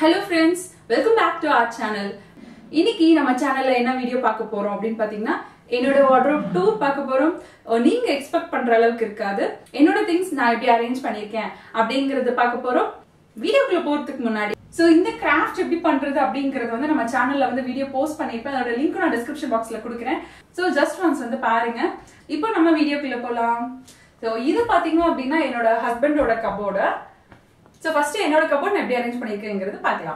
hello friends welcome back to our channel இன்னைக்கு நம்ம சேனல்ல என்ன வீடியோ பார்க்க போறோம் அப்படின்னு பாத்தீங்கன்னா என்னோட வார்ட்ரோப் டூர் பார்க்க போறோம் ஓ, நீங்க எக்ஸ்பெக்ட் பண்ற அளவுக்கு இருக்காது என்னோட திங்ஸ் நான் எப்படி அரேஞ்ச் பண்ணியிருக்கேன் அப்படிங்கறத பார்க்க போறோம் வீடியோக்குள்ள போறதுக்கு முன்னாடி சோ இந்த கிராஃப்ட் எப்படி பண்றது அப்படிங்கறது வந்து நம்ம சேனல்ல வந்து வீடியோ போஸ்ட் பண்ணிருப்பேன் அதோட லிங்க் நான் டிஸ்கிரிப்ஷன் பாக்ஸ்ல கொடுக்குறேன் சோ ஜஸ்ட் ஒன்ஸ் வந்து பாருங்க இப்போ நம்ம வீடியோக்குள்ள போலாம் சோ இது பாத்தீங்க அப்படின்னா என்னோட ஹஸ்பண்டோட கபோர்டு ஸோ ஃபர்ஸ்ட் என்னோட கபோர்ட் நான் எப்படி அரேஞ்ச் பண்ணியிருக்கேங்கிறது பார்க்கலாம்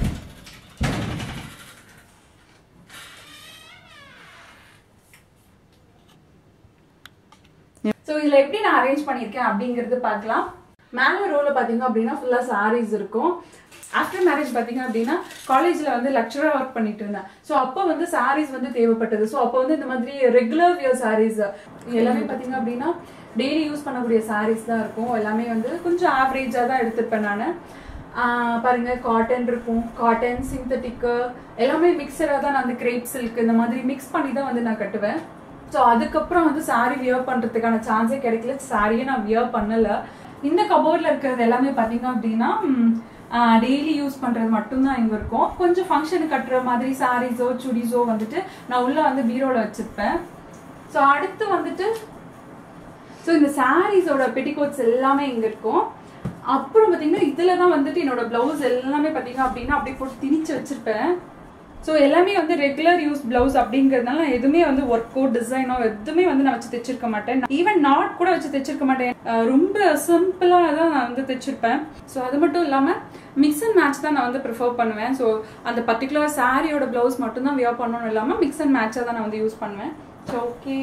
ஸோ இதில் எப்படி நான் அரேஞ்ச் பண்ணியிருக்கேன் அப்படிங்கிறது பார்க்கலாம் மேலே ரோவில் பார்த்தீங்க அப்படின்னா ஃபுல்லாக சாரீஸ் இருக்கும் ஆஃப்டர் மேரேஜ் பார்த்தீங்க அப்படின்னா காலேஜில் வந்து லெக்சராக ஒர்க் பண்ணிட்டு இருந்தேன் ஸோ அப்போ வந்து சாரீஸ் வந்து தேவைப்பட்டது ஸோ அப்போ வந்து இந்த மாதிரி ரெகுலர் வியர் சாரீஸ் எல்லாமே பார்த்தீங்க அப்படின்னா டெய்லி யூஸ் பண்ணக்கூடிய சாரீஸ் தான் இருக்கும் எல்லாமே வந்து கொஞ்சம் ஆவரேஜாக தான் எடுத்துப்பேன் நான் பாருங்க காட்டன் இருக்கும் காட்டன் சிந்தட்டிக்கு எல்லாமே மிக்சராக தான் நான் வந்து கிரேப் சில்க் இந்த மாதிரி மிக்ஸ் பண்ணி தான் வந்து நான் கட்டுவேன் ஸோ அதுக்கப்புறம் வந்து சாரி வியர் பண்றதுக்கான சான்ஸே கிடைக்கல சாரியே நான் வியர் பண்ணல இந்த கபோர்ட்ல இருக்கிறது எல்லாமே பாத்தீங்க அப்படின்னா டெய்லி யூஸ் பண்றது மட்டும்தான் இங்க இருக்கும் கொஞ்சம் ஃபங்க்ஷனுக்கு கட்டுற மாதிரி சாரீஸோ சுடிஸோ வந்துட்டு நான் உள்ள வந்து பீரோல வச்சிருப்பேன் ஸோ அடுத்து வந்துட்டு ஸோ இந்த சாரீஸோட பெட்டிகோட்ஸ் எல்லாமே இங்க இருக்கும் அப்புறம் பாத்தீங்கன்னா இதுல தான் வந்துட்டு என்னோட பிளவுஸ் எல்லாமே பாத்தீங்க அப்படின்னா அப்படியே போட்டு திணிச்சு வச்சிருப்பேன் ஸோ எல்லாமே வந்து ரெகுலர் யூஸ் பிளவுஸ் அப்படிங்கிறதுனால நான் எதுவுமே வந்து ஒர்க் அவுட் டிசைனோ எதுவுமே வந்து நான் வச்சு தைச்சிருக்க மாட்டேன் ஈவன் நாட் கூட வச்சு தைச்சிருக்க மாட்டேன் அஹ் ரொம்ப சிம்பிளாக தான் நான் வந்து தைச்சிருப்பேன் ஸோ அது மட்டும் இல்லாமல் மிக்ஸ் அண்ட் மேட்ச் தான் நான் வந்து ப்ரிஃபர் பண்ணுவேன் ஸோ அந்த பர்டிகுலர் சாரியோட பிளவுஸ் மட்டும் தான் வியர் பண்ணணும் இல்லாமல் மிக்ஸ் அண்ட் மேட்சாக தான் நான் வந்து யூஸ் பண்ணுவேன் ஸோ ஓகே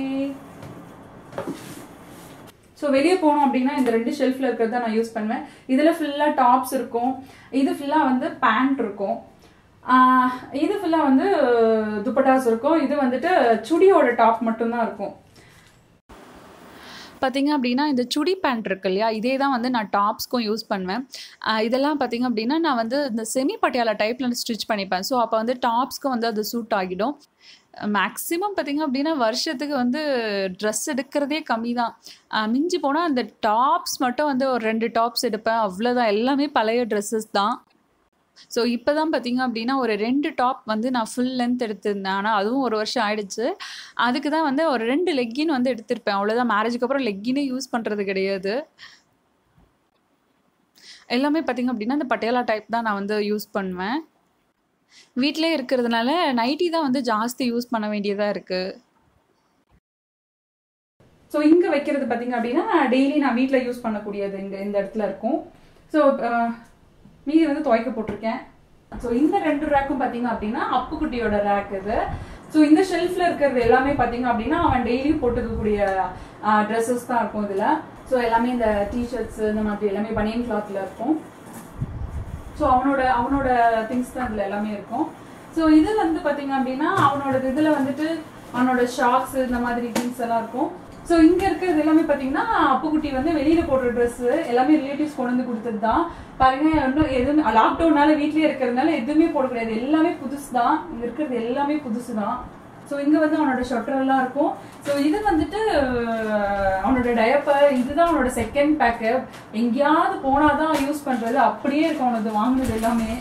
ஸோ வெளியே போனோம் அப்படின்னா இந்த ரெண்டு ஷெல்ஃபில் இருக்கிறது தான் நான் யூஸ் பண்ணுவேன் இதில் ஃபுல்லாக டாப்ஸ் இருக்கும் இது ஃபுல்லாக வந்து பேண்ட் இருக்கும் ஆஹ் இது ஃபுல்லாக வந்து துப்பட்டாஸ் இருக்கும் இது வந்துட்டு சுடியோட டாப் மட்டும்தான் இருக்கும் பார்த்தீங்க அப்படின்னா இந்த சுடி பேண்ட் இருக்கு இல்லையா இதே தான் வந்து நான் டாப்ஸ்க்கும் யூஸ் பண்ணுவேன் ஆஹ் இதெல்லாம் பார்த்தீங்க அப்படின்னா நான் வந்து இந்த செமி பட்டியாலா டைப்பில் ஸ்டிச் பண்ணிப்பேன் ஸோ அப்போ வந்து டாப்ஸ்க்கு வந்து அது சூட் ஆகிடும் மேக்ஸிமம் பார்த்தீங்க அப்படின்னா வருஷத்துக்கு வந்து ட்ரெஸ் எடுக்கிறதே கம்மி தான் மிஞ்சி போனால் அந்த டாப்ஸ் மட்டும் வந்து ஒரு ரெண்டு டாப்ஸ் எடுப்பேன் அவ்வளோதான் எல்லாமே பழைய ட்ரெஸ்ஸஸ் தான் ஸோ இப்போ தான் பார்த்தீங்க அப்படின்னா ஒரு ரெண்டு டாப் வந்து நான் ஃபுல் லென்த் எடுத்திருந்தேன் ஆனால் அதுவும் ஒரு வருஷம் ஆயிடுச்சு அதுக்கு தான் வந்து ஒரு ரெண்டு லெக்கின் வந்து எடுத்திருப்பேன் அவ்வளோதான் மேரேஜுக்கு அப்புறம் லெக்கினே யூஸ் பண்ணுறது கிடையாது எல்லாமே பார்த்தீங்க அப்படின்னா இந்த பட்டியாலா டைப் தான் நான் வந்து யூஸ் பண்ணுவேன் வீட்டிலே இருக்கிறதுனால நைட்டி தான் வந்து ஜாஸ்தி யூஸ் பண்ண வேண்டியதாக இருக்குது ஸோ இங்கே வைக்கிறது பார்த்தீங்க அப்படின்னா டெய்லி நான் வீட்டில் யூஸ் பண்ணக்கூடியது இங்கே இந்த இடத்துல இருக்கும் ஸோ மீதி வந்து துவைக்க போட்டிருக்கேன் ஸோ இந்த ரெண்டு ரேக்கும் பார்த்தீங்க அப்படின்னா அப்புக்குட்டியோட ரேக் இது ஸோ இந்த ஷெல்ஃபில் இருக்கிறது எல்லாமே பார்த்தீங்க அப்படின்னா அவன் டெய்லி போட்டுக்கக்கூடிய ட்ரெஸ்ஸஸ் தான் இருக்கும் இதில் ஸோ எல்லாமே இந்த டிஷர்ட்ஸ் இந்த மாதிரி எல்லாமே பனியன் கிளாத்தில் இருக்கும் ஸோ அவனோட அவனோட திங்ஸ் தான் இதில் எல்லாமே இருக்கும் ஸோ இது வந்து பார்த்தீங்க அப்படின்னா அவனோட இதில் வந்துட்டு அவனோட ஷார்ட்ஸ் இந்த மாதிரி திங்ஸ் எல்லாம் இருக்கும் ஸோ இங்கே இருக்கிறது எல்லாமே பார்த்தீங்கன்னா அப்புக்குட்டி வந்து வெளியில் போடுற ட்ரெஸ் எல்லாமே ரிலேட்டிவ்ஸ் கொண்டு வந்து கொடுத்தது தான் பாருங்க இன்னும் எதுவுமே லாக்டவுனால வீட்லயே இருக்கிறதுனால எதுவுமே போட கிடையாது எல்லாமே புதுசு தான் இங்கே இருக்கிறது எல்லாமே புதுசு தான் ஸோ இங்கே வந்து அவனோட ஷொட்டர் எல்லாம் இருக்கும் ஸோ இது வந்துட்டு அஹ், அவனோட டயப்பர் இதுதான் அவனோட செகண்ட் பேக்கு எங்கேயாவது போனாதான் யூஸ் பண்றது அப்படியே இருக்கும் அவனது வாங்கினது எல்லாமே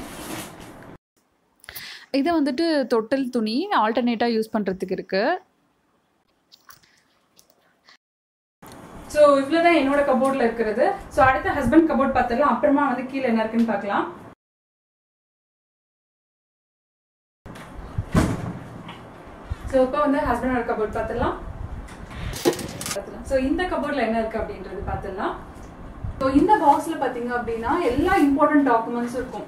இது வந்துட்டு தொட்டில் துணி ஆல்டர்னேட்டாக யூஸ் பண்ணுறதுக்கு இருக்குது ஸோ இவ்வளோதான் என்னோட கபோர்டில் இருக்கிறது ஸோ அடுத்த ஹஸ்பண்ட் கபோர்ட் பார்த்துடலாம் அப்புறமா வந்து கீழே என்ன இருக்குன்னு பார்க்கலாம் ஸோ இப்போ வந்து ஹஸ்பண்டோட கபோர்ட் பார்த்துடலாம் ஸோ இந்த கபோர்டில் என்ன இருக்கு அப்படின்றது பார்த்துடலாம் ஸோ இந்த பாக்ஸில் பார்த்தீங்க அப்படின்னா எல்லா இம்பார்ட்டன்ட் டாக்குமெண்ட்ஸும் இருக்கும்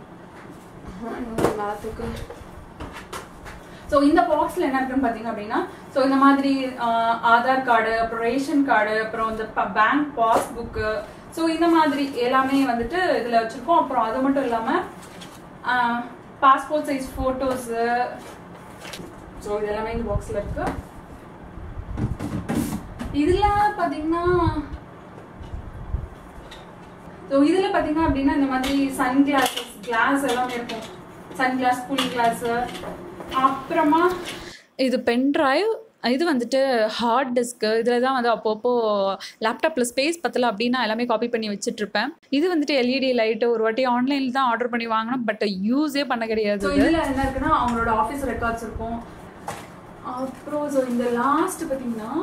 ஸோ இந்த பாக்ஸில் என்ன இருக்குன்னு பார்த்தீங்க அப்படின்னா ஸோ இந்த மாதிரி ஆஹ், ஆதார் கார்டு அப்புறம் ரேஷன் கார்டு அப்புறம் இந்த பேங்க் பாஸ்புக்கு ஸோ இந்த மாதிரி எல்லாமே வந்துட்டு இதில் வச்சுருக்கோம் அப்புறம் அது மட்டும் இல்லாமல் பாஸ்போர்ட் சைஸ் ஃபோட்டோஸு ஸோ இது எல்லாமே இந்த பாக்ஸில் இருக்கு இதில் பார்த்தீங்கன்னா ஸோ இதில் பார்த்தீங்க அப்படின்னா இந்த மாதிரி சன் கிளாஸஸ் கிளாஸ் எல்லாமே இருக்கும் சன் கிளாஸ் கூலிங் கிளாஸ் அப்புறமா இது பென் டிரைவ் இது வந்துட்டு ஹார்ட் டிஸ்க்கு இதில் தான் வந்து அப்பப்போ லேப்டாப்பில் ஸ்பேஸ் பத்தல அப்படின்னா எல்லாமே காப்பி பண்ணி வச்சுட்ருப்பேன் இது வந்துட்டு எல்இடி லைட்டு ஒரு வாட்டி ஆன்லைனில் தான் ஆர்டர் பண்ணி வாங்கினோம் பட் யூஸே பண்ண கிடையாது ஸோ இதில் என்ன இருக்குன்னா அவங்களோட ஆஃபீஸ் ரெக்கார்ட்ஸ் இருக்கும் அப்புறம் ஸோ இந்த லாஸ்ட் பார்த்தீங்கன்னா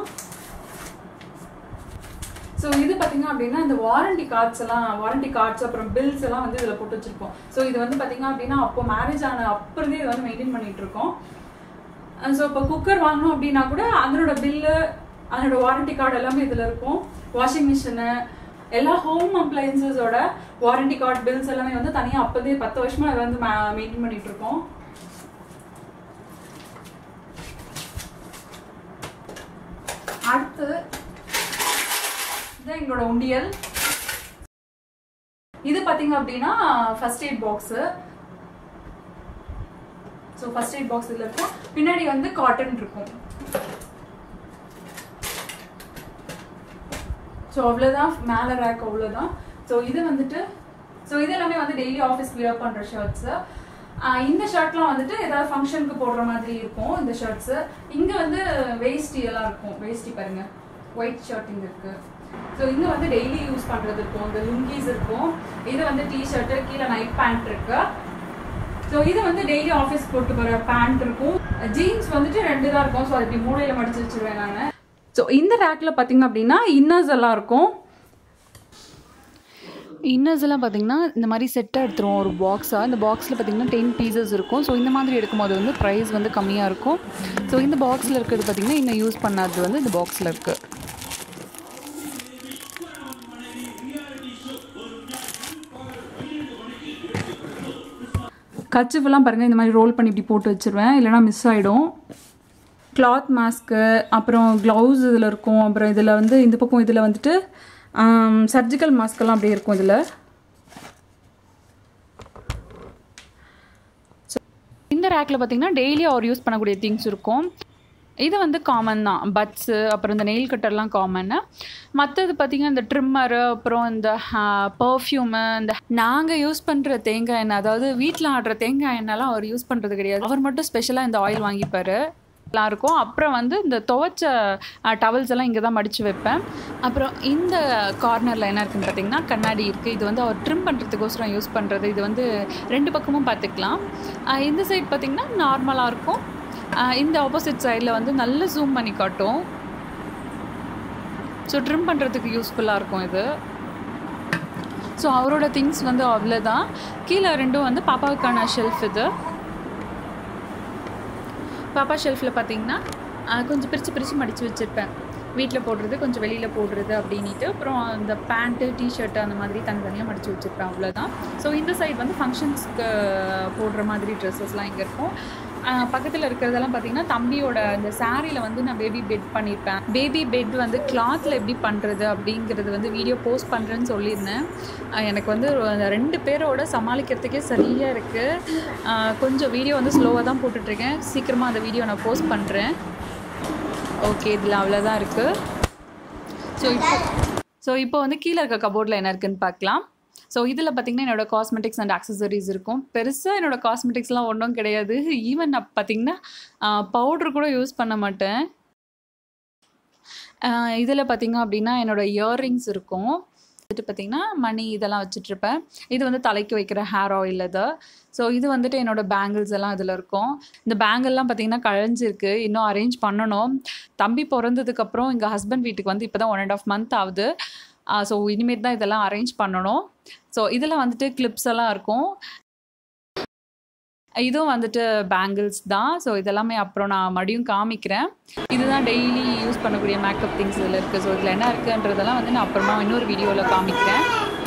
ஸோ இது பார்த்தீங்க அப்படின்னா இந்த வாரண்டி கார்ட்ஸ் எல்லாம் வாரண்டி கார்ட்ஸ் அப்புறம் பில்ஸ் எல்லாம் வந்து இதில் போட்டு வச்சிருப்போம் ஸோ இது வந்து பார்த்தீங்க அப்படின்னா அப்போ மேரேஜ் ஆன அப்புறமே இது வந்து மெயின்டைன் பண்ணிட்டு இருக்கோம் ஸோ இப்போ குக்கர் வாங்கணும் அப்படின்னா கூட அதனோட பில்லு அதனோட வாரண்டி கார்டு எல்லாமே இதில் இருக்கும் வாஷிங் மிஷினு எல்லா ஹோம் அப்ளையன்சஸோட வாரண்டி கார்டு பில்ஸ் எல்லாமே வந்து தனியாக அப்போதே பத்து வருஷமா அதை வந்து மெயின்டைன் பண்ணிட்டு இருக்கோம் அடுத்து இதுதான் எங்களோட உண்டியல் இது பாத்தீங்க அப்படின்னா first aid box so first aid box இதில் இருக்கும் பின்னாடி வந்து காட்டன் இருக்கும் ஸோ அவ்வளோதான் மேலே ரேக் அவ்வளோதான் ஸோ இது வந்துட்டு ஸோ இது எல்லாமே வந்து டெய்லி ஆஃபீஸ் வியர் பண்ணுற ஷர்ட்ஸு இந்த ஷர்ட்லாம் வந்துட்டு ஏதாவது ஃபங்க்ஷனுக்கு போடுற மாதிரி இருக்கும் இந்த ஷர்ட்ஸு இங்கே வந்து வேஷ்டி எல்லாம் இருக்கும் வேஷ்டி பாருங்க ஒயிட் ஷர்ட் இங்கே இருக்கு ஸோ இங்கே வந்து டெய்லி யூஸ் பண்ணுறது இருக்கும் இந்த லுங்கீஸ் இருக்கும் இது வந்து டிஷர்ட்டு கீழே நைட் பேண்ட் இருக்கு ஸோ இது வந்து டெய்லி ஆஃபீஸ் போட்டு போகிற பேண்ட் இருக்கும் ஜீன்ஸ் வந்துட்டு ரெண்டு தான் இருக்கும் ஸோ அது இப்படி மூலையில் மடிச்சு வச்சிருவேன் நான் ஸோ இந்த ரேக்கில் பார்த்தீங்க அப்படின்னா இன்னர்ஸ் எல்லாம் இருக்கும் இன்னர்ஸ் எல்லாம் பார்த்தீங்கன்னா இந்த மாதிரி செட்டாக எடுத்துருவோம் ஒரு பாக்ஸாக இந்த பாக்ஸில் பார்த்தீங்கன்னா டென் பீசஸ் இருக்கும் ஸோ இந்த மாதிரி எடுக்கும்போது வந்து ப்ரைஸ் வந்து கம்மியாக இருக்கும் ஸோ இந்த பாக்ஸில் இருக்கிறது பார்த்தீங்கன்னா இன்னும் யூஸ் பண்ணாதது வந்து இந்த பாக்ஸில் இருக்குது கச்சிஃபெல்லாம் பாருங்கள் இந்த மாதிரி ரோல் பண்ணி இப்படி போட்டு வச்சிருவேன் இல்லைனா மிஸ் ஆகிடும் கிளாத் மாஸ்க்கு அப்புறம் க்ளவுஸ் இதில் இருக்கும் அப்புறம் இதில் வந்து இந்த பக்கம் இதில் வந்துட்டு சர்ஜிக்கல் மாஸ்க்கெல்லாம் அப்படியே இருக்கும் இதில் இந்த ரேக்கில் பார்த்தீங்கன்னா டெய்லி அவர் யூஸ் பண்ணக்கூடிய திங்ஸ் இருக்கும் இது வந்து காமன் தான் பட்ஸு அப்புறம் இந்த நெயில் கட்டர்லாம் காமன்னு மற்றது பார்த்திங்கன்னா இந்த ட்ரிம்மரு அப்புறம் இந்த பர்ஃப்யூமு இந்த நாங்கள் யூஸ் பண்ணுற தேங்காய் எண்ணெய் அதாவது வீட்டில் ஆடுற தேங்காய் எண்ணெய்லாம் அவர் யூஸ் பண்ணுறது கிடையாது அவர் மட்டும் ஸ்பெஷலாக இந்த ஆயில் வாங்கிப்பார் எல்லாம் இருக்கும் அப்புறம் வந்து இந்த துவைச்ச டவல்ஸ் எல்லாம் இங்கே தான் மடித்து வைப்பேன் அப்புறம் இந்த கார்னரில் என்ன இருக்குன்னு பார்த்தீங்கன்னா கண்ணாடி இருக்குது இது வந்து அவர் ட்ரிம் பண்ணுறதுக்கோசரம் யூஸ் பண்ணுறது இது வந்து ரெண்டு பக்கமும் பார்த்துக்கலாம் அஹ் இந்த சைட் பார்த்திங்கன்னா நார்மலாக இருக்கும் அஹ் இந்த ஆப்போசிட் சைடில் வந்து நல்ல ஜூம் பண்ணி காட்டும் ஸோ ட்ரிம் பண்ணுறதுக்கு யூஸ்ஃபுல்லாக இருக்கும் இது ஸோ அவரோட திங்ஸ் வந்து அவ்வளோதான் கீழே ரெண்டும் வந்து பாப்பாவுக்கான ஷெல்ஃப் இது பாப்பா ஷெல்ஃபில் பார்த்தீங்கன்னா அஹ், கொஞ்சம் பிரித்து பிரித்து மடித்து வச்சுருப்பேன் வீட்டில் போடுறது கொஞ்சம் வெளியில் போடுறது அப்படின்ட்டு அப்புறம் அந்த பேண்ட்டு டிஷர்ட்டு அந்த மாதிரி தனித்தனியாக மடித்து வச்சுருப்பேன் அவ்வளோதான் ஸோ இந்த சைடு வந்து ஃபங்க்ஷன்ஸ்க்கு போடுற மாதிரி ட்ரெஸ்ஸஸ்லாம் இங்கே இருக்கும் பக்கத்தில் இருக்கிறதெல்லாம் பார்த்தீங்கன்னா தம்பியோட இந்த சாரியில் வந்து நான் பேபி பெட் பண்ணியிருப்பேன் பேபி பெட் வந்து கிளாத்தில் எப்படி பண்ணுறது அப்படிங்கிறது வந்து வீடியோ போஸ்ட் பண்ணுறேன்னு சொல்லியிருந்தேன் அஹ் எனக்கு வந்து ஒரு ரெண்டு பேரோட சமாளிக்கிறதுக்கே சரியாக இருக்குது கொஞ்சம் வீடியோ வந்து ஸ்லோவாக தான் போட்டுட்ருக்கேன் சீக்கிரமாக அந்த வீடியோ நான் போஸ்ட் பண்ணுறேன் ஓகே இதில் அவ்வளோதான் இருக்குது ஸோ இப்போ ஸோ இப்போ வந்து கீழே இருக்க கபோர்டில் என்ன இருக்குன்னு பார்க்கலாம் ஸோ இதில் பார்த்தீங்கன்னா என்னோட காஸ்மெட்டிக்ஸ் அண்ட் அக்சசரிஸ் இருக்கும் பெருசாக என்னோட காஸ்மெட்டிக்ஸ்லாம் ஒன்றும் கிடையாது ஈவன் நான் பார்த்தீங்கன்னா பவுட்ரு கூட யூஸ் பண்ண மாட்டேன் இதில் பார்த்தீங்க அப்படின்னா என்னோட இயர்ரிங்ஸ் இருக்கும் வந்துட்டு பார்த்தீங்கன்னா மணி இதெல்லாம் வச்சுட்ருப்பேன் இது வந்து தலைக்கு வைக்கிற ஹேர் ஆயில் இது ஸோ இது வந்துட்டு என்னோட பேங்கிள்ஸ் எல்லாம் இதில் இருக்கும் இந்த பேங்கிள்லாம் பார்த்தீங்கன்னா கழிஞ்சிருக்கு இன்னும் அரேஞ்ச் பண்ணணும் தம்பி பிறந்ததுக்கப்புறம் எங்கள் ஹஸ்பண்ட் வீட்டுக்கு வந்து இப்போ தான் ஒன் அண்ட் ஆஃப் மந்த் ஆகுது ஸோ இனிமேட் தான் இதெல்லாம் அரேஞ்ச் பண்ணணும் ஸோ இதில் வந்துட்டு கிளிப்ஸ் எல்லாம் இருக்கும் இதுவும் வந்துட்டு பேங்கிள்ஸ் தான் ஸோ இதெல்லாமே அப்புறம் நான் மறுபடியும் காமிக்கிறேன் இதுதான் டெய்லி யூஸ் பண்ணக்கூடிய மேக்கப் திங்ஸ் இதில் இருக்குது ஸோ இதில் என்ன இருக்குன்றதெல்லாம் வந்து நான் அப்புறமா இன்னொரு வீடியோவில் காமிக்கிறேன்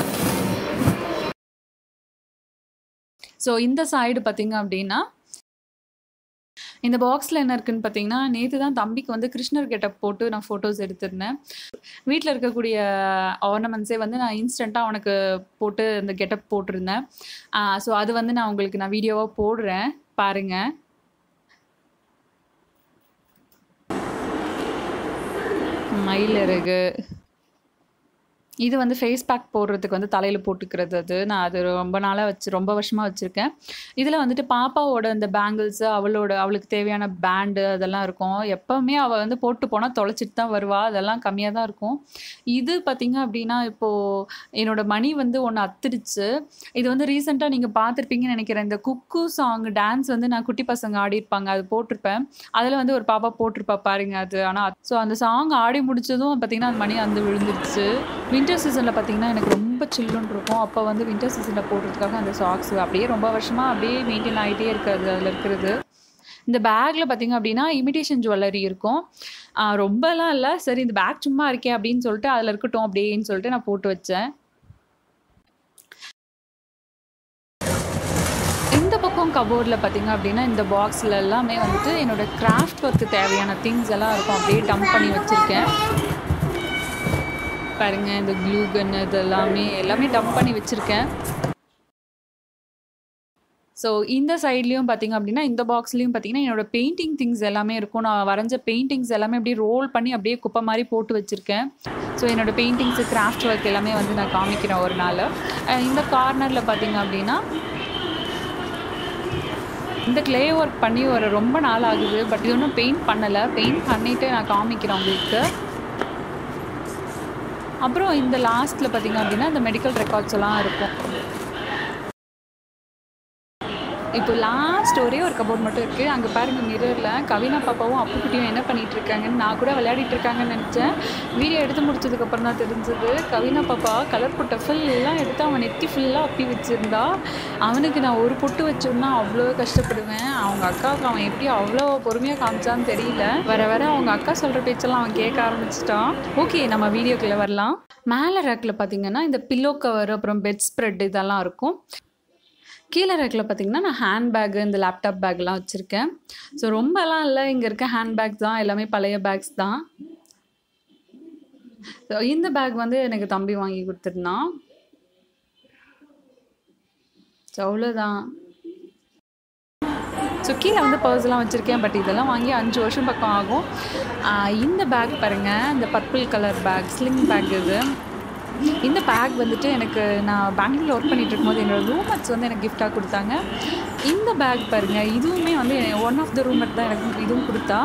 ஸோ இந்த சைடு பார்த்தீங்க அப்படின்னா இந்த பாக்ஸில் என்ன இருக்குன்னு பார்த்தீங்கன்னா நேற்று தான் தம்பிக்கு வந்து கிருஷ்ணர் கெட்டப் போட்டு நான் ஃபோட்டோஸ் எடுத்திருந்தேன் வீட்டில் இருக்கக்கூடிய ஆர்னமெண்ட்ஸே வந்து நான் இன்ஸ்டண்ட்டாக அவனுக்கு போட்டு அந்த கெட்டப் போட்டிருந்தேன் ஸோ அது வந்து நான் உங்களுக்கு நான் வீடியோவாக போடுறேன் பாருங்கள் மயில் இறகு இது வந்து ஃபேஸ் பேக் போடுறதுக்கு வந்து தலையில் போட்டுக்கிறது அது நான் அது ரொம்ப நாளாக வச்சு ரொம்ப வருஷமாக வச்சுருக்கேன் இதில் வந்துட்டு பாப்பாவோட அந்த பேங்கிள்ஸு அவளோட அவளுக்கு தேவையான பேண்டு அதெல்லாம் இருக்கும் எப்போவுமே அவள் வந்து போட்டு போனால் தொலைச்சிட்டு தான் வருவா அதெல்லாம் கம்மியாக தான் இருக்கும் இது பார்த்திங்க அப்படின்னா இப்போது என்னோட மணி வந்து ஒன்று அத்துடுச்சு இது வந்து ரீசெண்டாக நீங்கள் பார்த்துருப்பீங்கன்னு நினைக்கிறேன் இந்த குக்கு சாங் டான்ஸ் வந்து நான் குட்டி பசங்க ஆடிருப்பாங்க அது போட்டிருப்பேன் அதில் வந்து ஒரு பாப்பா போட்டிருப்பா பாருங்க அது ஆனால் ஸோ அந்த சாங் ஆடி முடிச்சதும் பார்த்தீங்கன்னா அந்த மணி வந்து விழுந்துருச்சு வின்டர் சீசனில் பார்த்தீங்கன்னா எனக்கு ரொம்ப சில்லுன்னு இருக்கும் அப்போ வந்து வின்டர் சீசனில் போடுறதுக்காக அந்த சாக்ஸ் அப்படியே ரொம்ப வருஷமாக அப்படியே மெயின்டைன் ஆகிட்டே இருக்கிறது அதில் இருக்கிறது இந்த பேக்கில் பார்த்தீங்க அப்படின்னா இமிடேஷன் ஜுவல்லரி இருக்கும் ஆஹ் ரொம்பலாம் இல்லை சரி இந்த பேக் சும்மா இருக்கே அப்படின்னு சொல்லிட்டு அதில் இருக்கட்டும் அப்படின்னு சொல்லிட்டு நான் போட்டு வச்சேன் இந்த பக்கம் கபோர்டில் பார்த்தீங்க அப்படின்னா இந்த பாக்ஸில் எல்லாமே வந்துட்டு என்னோட கிராஃப்ட் ஒர்க்கு தேவையான திங்ஸ் எல்லாம் இருக்கும் அப்படியே டம்ப் பண்ணி வச்சுருக்கேன் பாருங்க இந்த க்ளூ கன் இது எல்லாமே எல்லாமே டம்ப் பண்ணி வச்சுருக்கேன் ஸோ இந்த சைட்லேயும் பார்த்தீங்க அப்படின்னா இந்த பாக்ஸ்லேயும் பார்த்தீங்கன்னா என்னோட பெயிண்டிங் திங்ஸ் எல்லாமே இருக்கும் நான் வரைஞ்ச பெயிண்டிங்ஸ் எல்லாமே அப்படியே ரோல் பண்ணி அப்படியே குப்பை மாதிரி போட்டு வச்சுருக்கேன் ஸோ என்னோட பெயிண்டிங்ஸு கிராஃப்ட் ஒர்க் எல்லாமே வந்து நான் காமிக்கிறேன் ஒரு நாள் அஹ் இந்த கார்னரில் பார்த்தீங்க அப்படின்னா இந்த க்ளே ஒர்க் பண்ணி ஒரு ரொம்ப நாள் ஆகுது பட் இது ஒன்றும் பெயிண்ட் பண்ணலை பெயிண்ட் பண்ணிவிட்டு நான் காமிக்கிறேன் உங்களுக்கு அப்புறம் இந்த லாஸ்ட்டில் பார்த்தீங்க அப்படின்னா இந்த மெடிக்கல் ரெக்கார்ட்ஸ் எல்லாம் இருக்கும் இப்போ லாஸ்ட் ஒரே ஒரு கபோர்ட் மட்டும் இருக்குது அங்கே பாருங்கள் மிரரில் கவினா பாப்பாவும் அப்புக்குட்டியும் என்ன பண்ணிட்டு இருக்காங்கன்னு நான் கூட விளையாடிட்டு இருக்காங்கன்னு நினச்சேன் வீடியோ எடுத்து முடிச்சதுக்கப்புறம் தான் தெரிஞ்சது கவினா பாப்பா கலர் பொட்டை ஃபுல்லாக எடுத்து அவன் நெத்தி ஃபுல்லாக அப்பி வச்சுருந்தா அவனுக்கு நான் ஒரு பொட்டு வச்சோன்னா அவ்வளோ கஷ்டப்படுவேன் அவங்க அக்காவுக்கு அவன் எப்படி அவ்வளோ பொறுமையாக காமிச்சான்னு தெரியல வர வர அவங்க அக்கா சொல்கிற பேச்செல்லாம் அவன் கேட்க ஆரம்பிச்சிட்டான் ஓகே நம்ம வீடியோக்குள்ளே வரலாம் மேலே ரேக்கில் பார்த்தீங்கன்னா இந்த பில்லோ கவர் அப்புறம் பெட் ஸ்ப்ரெட் இதெல்லாம் இருக்கும் கீழே ரேக்கில் பார்த்தீங்கன்னா நான் ஹேண்ட்பேக்கு இந்த லேப்டாப் பேக்லாம் வச்சுருக்கேன் ஸோ ரொம்பலாம் இல்லை இங்கே இருக்க ஹேண்ட்பேக் தான் எல்லாமே பழைய பேக்ஸ் தான் ஸோ இந்த பேக் வந்து எனக்கு தம்பி வாங்கி கொடுத்துருந்தான் ஸோ அவ்வளோதான் ஸோ கீழே வந்து பர்ஸ்லாம் வச்சுருக்கேன் பட் இதெல்லாம் வாங்கி அஞ்சு வருஷம் பக்கம் ஆகும் ஆஹ் இந்த பேக் பாருங்கள் இந்த purple colour bag sling bag இது இந்த பேக் வந்துட்டு எனக்கு நான் பெங்களூரில் ஒர்க் பண்ணிட்டு இருக்கும்போது என்னோடய ரூம்மேட்ஸ் வந்து எனக்கு கிஃப்டாக கொடுத்தாங்க இந்த பேக் பாருங்கள் இதுவுமே வந்து ஒன் ஆஃப் த ரூம்மேட் தான் எனக்கு இதுவும் கொடுத்தா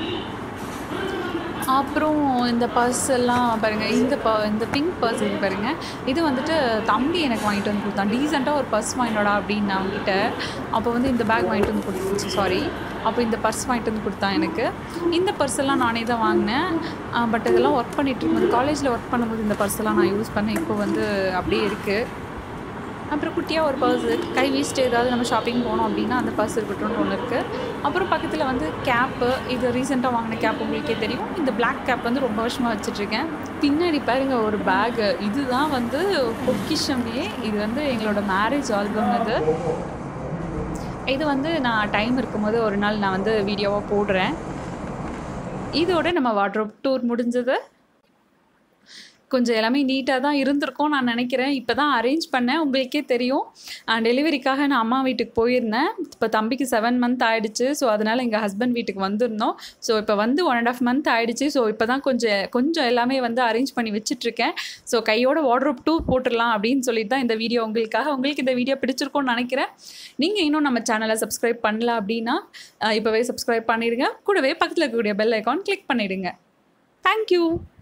அப்புறம் இந்த பர்ஸ் எல்லாம் பாருங்கள் இந்த ப இந்த பிங்க் பர்ஸ் இது பாருங்கள் இது வந்துட்டு தம்பி எனக்கு வாங்கிட்டு வந்து கொடுத்தான் டீசெண்டாக ஒரு பர்ஸ் வாங்கினோடா அப்படின்னு நான் அவங்ககிட்ட அப்போ வந்து இந்த பேக் வாங்கிட்டு வந்து கொடுத்துச்சு சாரி அப்போ இந்த பர்ஸ் வாங்கிட்டு வந்து கொடுத்தான் எனக்கு இந்த பர்ஸ் எல்லாம் நானே தான் வாங்கினேன் பட் இதெல்லாம் ஒர்க் பண்ணிட்டு இருக்கும்போது காலேஜில் ஒர்க் பண்ணும்போது இந்த பர்ஸ் எல்லாம் நான் யூஸ் பண்ணேன் இப்போ வந்து அப்படியே இருக்குது அப்புறம் குட்டியாக ஒரு பர்ஸ் கை வீசிட்டு ஏதாவது நம்ம ஷாப்பிங் போனோம் அப்படின்னா அந்த பர்ஸ் இருக்கட்டும்னு ஒன்று இருக்குது அப்புறம் பக்கத்தில் வந்து கேப்பு இது ரீசெண்டாக வாங்கின கேப் உங்களுக்கே தெரியும் இந்த Black கேப் வந்து ரொம்ப வருஷமாக வச்சிட்ருக்கேன் பின்னாடி பாருங்க ஒரு பேகு இதுதான் வந்து பொக்கிஷம்லேயே இது வந்து எங்களோட மேரேஜ் ஆல்பம் இது இது வந்து நான் டைம் இருக்கும்போது ஒரு நாள் நான் வந்து வீடியோவாக போடுறேன் இதோட நம்ம வாட்ரோப் டூர் முடிஞ்சது கொஞ்சம் எல்லாமே நீட்டாக தான் இருந்திருக்கும் நான் நினைக்கிறேன் இப்போ தான் அரேஞ்ச் பண்ணேன் உங்களுக்கே தெரியும் டெலிவரிக்காக நான் அம்மா வீட்டுக்கு போயிருந்தேன் இப்போ தம்பிக்கு செவன் மந்த் ஆயிடுச்சு ஸோ அதனால் எங்கள் ஹஸ்பண்ட் வீட்டுக்கு வந்திருந்தோம் ஸோ இப்போ வந்து ஒன் அண்ட் ஆஃப் மந்த் ஆயிடுச்சு ஸோ இப்போ தான் கொஞ்சம் கொஞ்சம் எல்லாமே வந்து அரேஞ்ச் பண்ணி வச்சிட்ருக்கேன் ஸோ கையோட வார்ட்ரோப் டூ போட்டுடலாம் அப்படின்னு சொல்லிட்டு தான் இந்த வீடியோ உங்களுக்காக உங்களுக்கு இந்த வீடியோ பிடிச்சிருக்கும்னு நினைக்கிறேன் நீங்கள் இன்னும் நம்ம சேனலை சப்ஸ்கிரைப் பண்ணல அப்படின்னா அஹ் இப்போவே சப்ஸ்கிரைப் பண்ணிடுங்க கூடவே பக்கத்தில் இருக்கக்கூடிய பெல் ஐக்கான் கிளிக் பண்ணிடுங்க தேங்க்யூ